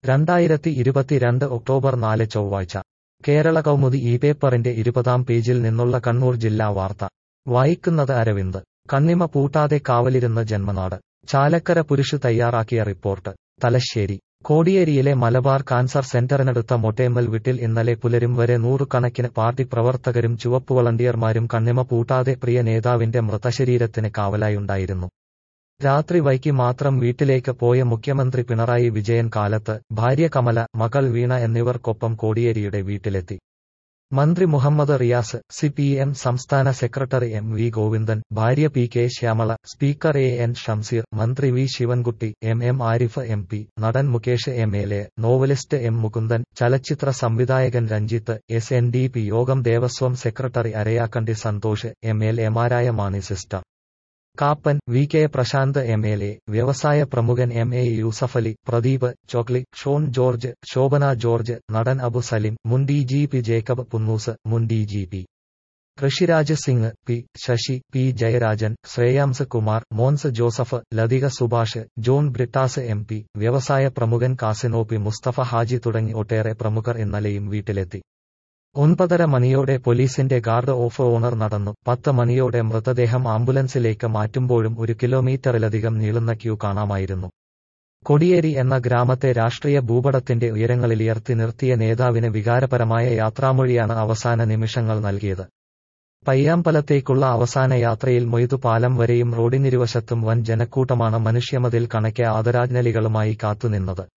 രണ്ടായിരത്തി ഇരുപത്തിരണ്ട് ഒക്ടോബർ നാല് ചൊവ്വാഴ്ച കേരള കൗമുദി ഈ പേപ്പറിന്റെ ഇരുപതാം പേജിൽ നിന്നുള്ള കണ്ണൂർ ജില്ലാ വാർത്ത വായിക്കുന്നത് അരവിന്ദ് കണ്ണിമ പൂട്ടാതെ കാവലിരുന്ന ജന്മനാട് ചാലക്കര പുരുഷ് തയ്യാറാക്കിയ റിപ്പോർട്ട് തലശ്ശേരി കോടിയേരിയിലെ മലബാർ കാൻസർ സെന്ററിനടുത്ത മൊട്ടേമ്മൽ വീട്ടിൽ ഇന്നലെ പുലരും വരെ നൂറുകണക്കിന് പാർട്ടി പ്രവർത്തകരും ചുവപ്പ് വളണ്ടിയർമാരും കണ്ണിമ പൂട്ടാതെ പ്രിയ നേതാവിന്റെ മൃതശരീരത്തിന് കാവലായുണ്ടായിരുന്നു രാത്രി വൈകി മാത്രം വീട്ടിലേക്ക് പോയ മുഖ്യമന്ത്രി പിണറായി വിജയൻ കാലത്ത് ഭാര്യ കമല മകൾ വീണ എന്നിവർക്കൊപ്പം കോടിയേരിയുടെ വീട്ടിലെത്തി മന്ത്രി Muhammad Riyas C P M സംസ്ഥാന സെക്രട്ടറി എം വി ഗോവിന്ദൻ ഭാര്യ P K Shyamala speaker A N Shamseer മന്ത്രി V Sivankutty M M Arif M P നടൻ Mukesh M L A novelist M Mukundan ചലച്ചിത്ര സംവിധായകൻ Ranjith S N D P യോഗം Devaswom secretary Arayakkandi Santhosh M L എമാരായ Mani sister Kappan V K Prasanth M L A വ്യവസായ പ്രമുഖൻ M A Yusuffali Pradeep Chokli Sean George Shobhana George നടൻ അബു സലിം മുൻ D G P Jacob Punnoose മുൻ D G P Rishiraj Singh P Sasi P Jayarajan Shreyams Kumar Mons Joseph Lathika Subhash John Brittas M P വ്യവസായ പ്രമുഖൻ കാസിനോ പി മുസ്തഫ ഹാജി തുടങ്ങി ഒട്ടേറെ പ്രമുഖർ ഇന്നലെയും വീട്ടിലെത്തി ഒൻപതര മണിയോടെ പോലീസിന്റെ ഗാർഡ് ഓഫ് ഓണർ നടന്നു പത്ത് മണിയോടെ മൃതദേഹം ആംബുലൻസിലേക്ക് മാറ്റുമ്പോഴും ഒരു കിലോമീറ്ററിലധികം നീളുന്ന ക്യൂ കാണാമായിരുന്നു കൊടിയേരി എന്ന ഗ്രാമത്തെ രാഷ്ട്രീയ ഭൂപടത്തിന്റെ ഉയരങ്ങളിലുയർത്തി നിർത്തിയ നേതാവിന് വികാരപരമായ യാത്രാമൊഴിയാണ് അവസാന നിമിഷങ്ങൾ നൽകിയത് പയ്യാമ്പലത്തേക്കുള്ള അവസാന യാത്രയിൽ മൊയ്തു പാലം വരെയും റോഡിനിരുവശത്തും വൻ ജനക്കൂട്ടമാണ് മനുഷ്യമതിൽ കണക്കെ ആദരാജ്ഞലികളുമായി കാത്തുനിന്നത്